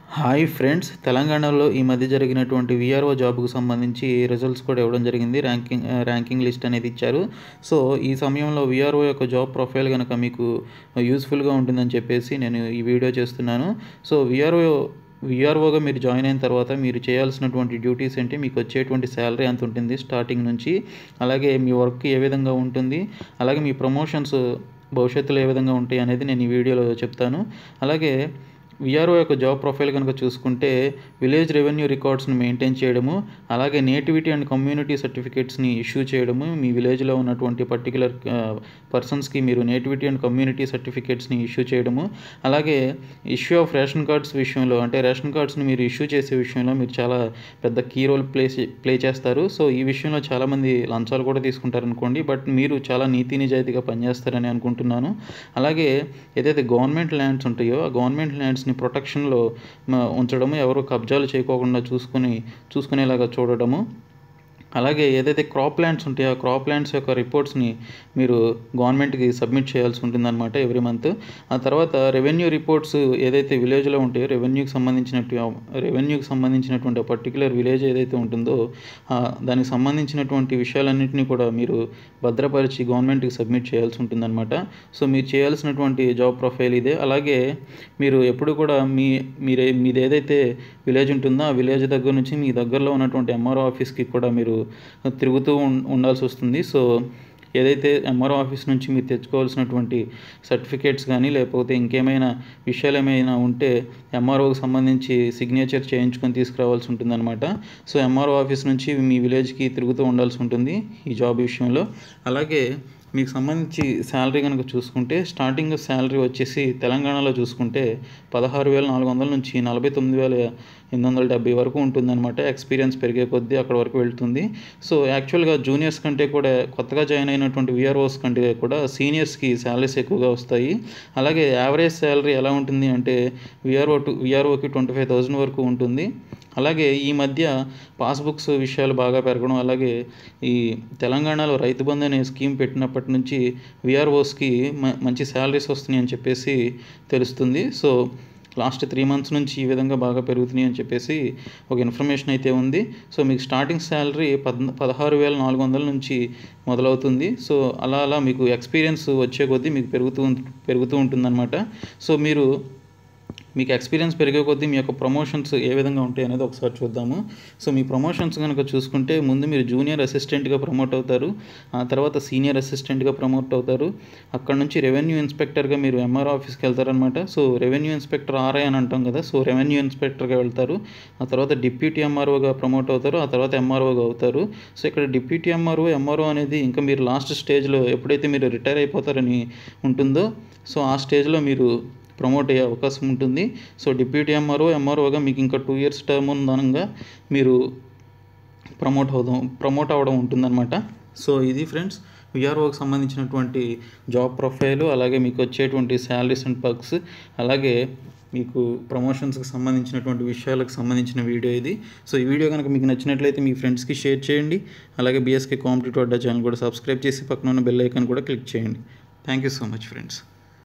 hi friends తెలంగాణలో ఈ మధ్య జరిగినటువంటి విఆర్ఓ జాబ్కు సంబంధించి రిజల్ట్స్ కూడా ఇవ్వడం జరిగింది ర్యాంకింగ్ ర్యాంకింగ్ లిస్ట్ అనేది ఇచ్చారు సో ఈ సమయంలో విఆర్ఓ యొక్క జాబ్ ప్రొఫైల్ కనుక మీకు యూస్ఫుల్గా ఉంటుందని చెప్పేసి నేను ఈ వీడియో చేస్తున్నాను సో విఆర్ఓ విఆర్ఓగా మీరు జాయిన్ అయిన తర్వాత మీరు చేయాల్సినటువంటి డ్యూటీస్ ఏంటి మీకు వచ్చేటువంటి శాలరీ ఎంత ఉంటుంది స్టార్టింగ్ నుంచి అలాగే మీ వర్క్ ఏ విధంగా ఉంటుంది అలాగే మీ ప్రమోషన్స్ భవిష్యత్తులో ఏ విధంగా ఉంటాయి అనేది నేను ఈ వీడియోలో చెప్తాను అలాగే విఆర్ఓ యొక్క జాబ్ ప్రొఫైల్ కనుక చూసుకుంటే విలేజ్ రెవెన్యూ రికార్డ్స్ని మెయింటైన్ చేయడము అలాగే నేటివిటీ అండ్ కమ్యూనిటీ సర్టిఫికేట్స్ని ఇష్యూ చేయడము మీ విలేజ్లో ఉన్నటువంటి పర్టికులర్ పర్సన్స్కి మీరు నేటివిటీ అండ్ కమ్యూనిటీ సర్టిఫికేట్స్ని ఇష్యూ చేయడము అలాగే ఇష్యూ ఆఫ్ రేషన్ కార్డ్స్ విషయంలో అంటే రేషన్ కార్డ్స్ని మీరు ఇష్యూ చేసే విషయంలో మీరు చాలా పెద్ద కీ రోల్ ప్లే ప్లే చేస్తారు సో ఈ విషయంలో చాలామంది లంచాలు కూడా తీసుకుంటారు అనుకోండి బట్ మీరు చాలా నీతి నిజాయితీగా పనిచేస్తారని అనుకుంటున్నాను అలాగే ఏదైతే గవర్నమెంట్ ల్యాండ్స్ ఉంటాయో ఆ గవర్నమెంట్ ల్యాండ్స్ని ప్రొటెక్షన్లో ఉంచడము ఎవరు కబ్జాలు చేయకోకుండా చూసుకుని చూసుకునేలాగా చూడడము అలాగే ఏదైతే క్రాప్ ల్యాండ్స్ ఉంటాయో ఆ క్రాప్ ల్యాండ్స్ యొక్క రిపోర్ట్స్ని మీరు గవర్నమెంట్కి సబ్మిట్ చేయాల్సి ఉంటుందన్నమాట ఎవ్రీ మంత్ ఆ తర్వాత రెవెన్యూ రిపోర్ట్స్ ఏదైతే విలేజ్లో ఉంటాయో రెవెన్యూకి సంబంధించినట్టు రెవెన్యూకి సంబంధించినటువంటి పర్టికులర్ విలేజ్ ఏదైతే ఉంటుందో దానికి సంబంధించినటువంటి విషయాలన్నింటినీ కూడా మీరు భద్రపరిచి గవర్నమెంట్కి సబ్మిట్ చేయాల్సి ఉంటుందన్నమాట సో మీరు చేయాల్సినటువంటి జాబ్ ప్రొఫైల్ ఇదే అలాగే మీరు ఎప్పుడు కూడా మీ మీరే మీది ఏదైతే విలేజ్ ఉంటుందో ఆ విలేజ్ దగ్గర నుంచి మీ దగ్గరలో ఉన్నటువంటి ఎంఆర్ఓ ఆఫీస్కి కూడా మీరు తిరుగుతూ ఉండాల్సి వస్తుంది సో ఏదైతే ఎంఆర్ఓ ఆఫీస్ నుంచి మీరు తెచ్చుకోవాల్సినటువంటి సర్టిఫికేట్స్ కానీ లేకపోతే ఇంకేమైనా విషయాలు ఏమైనా ఉంటే ఎంఆర్ఓకి సంబంధించి సిగ్నేచర్ చేయించుకొని తీసుకురావాల్సి ఉంటుందన్నమాట సో ఎంఆర్ఓ ఆఫీస్ నుంచి మీ విలేజ్కి తిరుగుతూ ఉండాల్సి ఉంటుంది ఈ జాబ్ విషయంలో అలాగే మీకు సంబంధించి శాలరీ కనుక చూసుకుంటే స్టార్టింగ్ శాలరీ వచ్చేసి తెలంగాణలో చూసుకుంటే పదహారు వేల నాలుగు వందల నుంచి నలభై తొమ్మిది వేల ఎనిమిది వందల డెబ్బై వరకు ఉంటుందన్నమాట ఎక్స్పీరియన్స్ పెరిగే కొద్దీ అక్కడ వరకు వెళ్తుంది సో యాక్చువల్గా జూనియర్స్ కంటే కూడా కొత్తగా జాయిన్ అయినటువంటి విఆర్ఓస్ కంటే కూడా సీనియర్స్కి శాలరీస్ ఎక్కువగా వస్తాయి అలాగే యావరేజ్ శాలరీ ఎలా ఉంటుంది అంటే విఆర్ఓ టు విఆర్ఓకి ట్వంటీ ఫైవ్ థౌజండ్ వరకు ఉంటుంది అలాగే ఈ మధ్య పాస్బుక్స్ విషయాలు బాగా పెరగడం అలాగే ఈ తెలంగాణలో రైతు బంధు అనే స్కీమ్ పెట్టినప్పటి నుంచి విఆర్ఓస్కి మంచి శాలరీస్ వస్తున్నాయి అని చెప్పేసి తెలుస్తుంది సో లాస్ట్ త్రీ మంత్స్ నుంచి ఈ విధంగా బాగా పెరుగుతున్నాయి అని చెప్పేసి ఒక ఇన్ఫర్మేషన్ అయితే ఉంది సో మీకు స్టార్టింగ్ శాలరీ పద్ పదహారు వేల నాలుగు వందల నుంచి మొదలవుతుంది సో అలా అలా మీకు ఎక్స్పీరియన్స్ వచ్చే కొద్దీ మీకు పెరుగుతూ పెరుగుతూ ఉంటుందన్నమాట సో మీరు మీకు ఎక్స్పీరియన్స్ పెరిగే కొద్దీ మీ యొక్క ప్రమోషన్స్ ఏ విధంగా ఉంటాయి అనేది ఒకసారి చూద్దాము సో మీ ప్రమోషన్స్ కనుక చూసుకుంటే ముందు మీరు జూనియర్ అసిస్టెంట్గా ప్రమోట్ అవుతారు ఆ తర్వాత సీనియర్ అసిస్టెంట్గా ప్రమోట్ అవుతారు అక్కడ నుంచి రెవెన్యూ ఇన్స్పెక్టర్గా మీరు ఎంఆర్ ఆఫీస్కి వెళ్తారనమాట సో రెవెన్యూ ఇన్స్పెక్టర్ ఆర్ఐ అని అంటాం కదా సో రెవెన్యూ ఇన్స్పెక్టర్గా వెళ్తారు ఆ తర్వాత డిప్యూటీ ఎంఆర్ఓగా ప్రమోట్ అవుతారు ఆ తర్వాత ఎంఆర్ఓగా అవుతారు సో ఇక్కడ డిప్యూటీ ఎంఆర్ఓ ఎంఆర్ఓ అనేది ఇంకా మీరు లాస్ట్ స్టేజ్లో ఎప్పుడైతే మీరు రిటైర్ అయిపోతారని ఉంటుందో సో ఆ స్టేజ్లో మీరు ప్రమోట్ అయ్యే అవకాశం ఉంటుంది సో డిప్యూటీ ఎంఆర్ఓ ఎంఆర్ఓగా మీకు ఇంకా టూ ఇయర్స్ టర్మ్ ఉందనంగా మీరు ప్రమోట్ అవుదాం ప్రమోట్ అవ్వడం ఉంటుందన్నమాట సో ఇది ఫ్రెండ్స్ విఆర్ఓకి సంబంధించినటువంటి జాబ్ ప్రొఫైలు అలాగే మీకు వచ్చేటువంటి శాలరీస్ అండ్ పర్క్స్ అలాగే మీకు ప్రమోషన్స్కి సంబంధించినటువంటి విషయాలకు సంబంధించిన వీడియో ఇది సో ఈ వీడియో కనుక మీకు నచ్చినట్లయితే మీ ఫ్రెండ్స్కి షేర్ చేయండి అలాగే బీఎస్కే కాంపిటేటివ్ అడ్డా ఛానల్ కూడా సబ్స్క్రైబ్ చేసి పక్కన ఉన్న బెల్ ఐకాన్ కూడా క్లిక్ చేయండి thank you so much friends